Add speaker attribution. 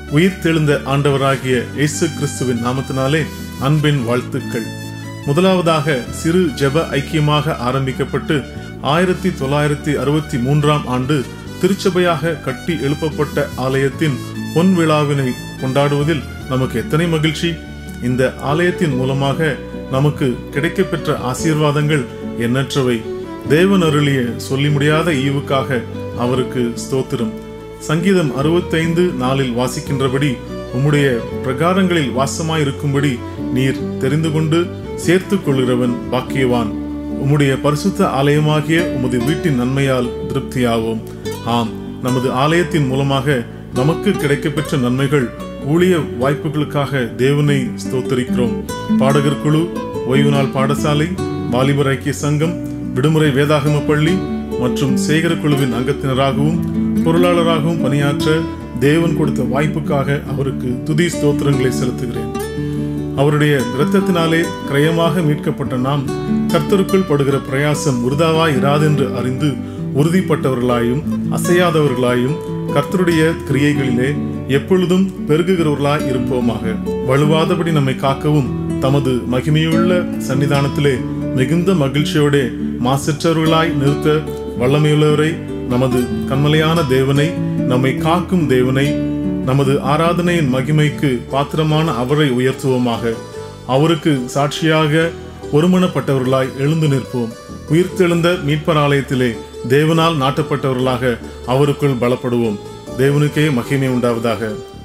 Speaker 1: உயிர் தெழுந்த ஆண்டவராகிய இயேசு கிறிஸ்துவின் நாமத்தினாலே அன்பின் வாழ்த்துக்கள் முதலாவதாக சிறு ஜெப ஐக்கியமாக ஆரம்பிக்கப்பட்டு ஆயிரத்தி தொள்ளாயிரத்தி அறுபத்தி மூன்றாம் ஆண்டு திருச்சபையாக கட்டி எழுப்பப்பட்ட ஆலயத்தின் பொன் விழாவினை கொண்டாடுவதில் நமக்கு எத்தனை மகிழ்ச்சி இந்த ஆலயத்தின் மூலமாக நமக்கு கிடைக்கப்பெற்ற ஆசீர்வாதங்கள் எண்ணற்றவை தேவன் அருளிய சொல்லி முடியாத ஈவுக்காக அவருக்கு ஸ்தோத்திரம் சங்கீதம் அறுபத்தைந்து நாளில் வாசிக்கின்றபடி உம்முடைய பிரகாரங்களில் வாசமாயிருக்கும்படி நீர் தெரிந்து கொண்டு சேர்த்துக் கொள்கிறவன் பாக்கியவான் உம்முடைய பரிசுத்த ஆலயமாகிய உமது வீட்டின் நன்மையால் திருப்தியாவோம் ஆம் நமது ஆலயத்தின் மூலமாக நமக்கு கிடைக்கப்பெற்ற நன்மைகள் ஊழிய வாய்ப்புகளுக்காக தேவனை ஸ்தோத்தரிக்கிறோம் பாடகர் குழு ஓய்வு நாள் பாடசாலை வாலிபர் ஐக்கிய சங்கம் விடுமுறை வேதாகம பள்ளி மற்றும் சேகர குழுவின் அங்கத்தினராகவும் பொருளாளராகவும் பணியாற்ற தேவன் கொடுத்த வாய்ப்புக்காக அவருக்கு துதி ஸ்தோத்திரங்களை செலுத்துகிறேன் அவருடைய இரத்தத்தினாலே கிரயமாக மீட்கப்பட்ட நாம் கர்த்தருக்குள் படுகிற பிரயாசம் உருதாவாய் இராதென்று அறிந்து உறுதிப்பட்டவர்களாயும் அசையாதவர்களாயும் கர்த்தருடைய கிரியைகளிலே எப்பொழுதும் பெருகுகிறவர்களாய் இருப்போமாக வலுவாதபடி நம்மை காக்கவும் தமது மகிமையுள்ள சன்னிதானத்திலே மிகுந்த மகிழ்ச்சியோட மாசற்றவர்களாய் நிறுத்த வல்லமையுள்ளவரை நமது கண்மலையான தேவனை நம்மை காக்கும் தேவனை நமது ஆராதனையின் மகிமைக்கு பாத்திரமான அவரை உயர்த்துவோமாக அவருக்கு சாட்சியாக ஒருமனப்பட்டவர்களாய் எழுந்து நிற்போம் உயிர்த்தெழுந்த மீட்பர் ஆலயத்திலே தேவனால் நாட்டப்பட்டவர்களாக அவருக்குள் பலப்படுவோம் தேவனுக்கே மகிமை உண்டாவதாக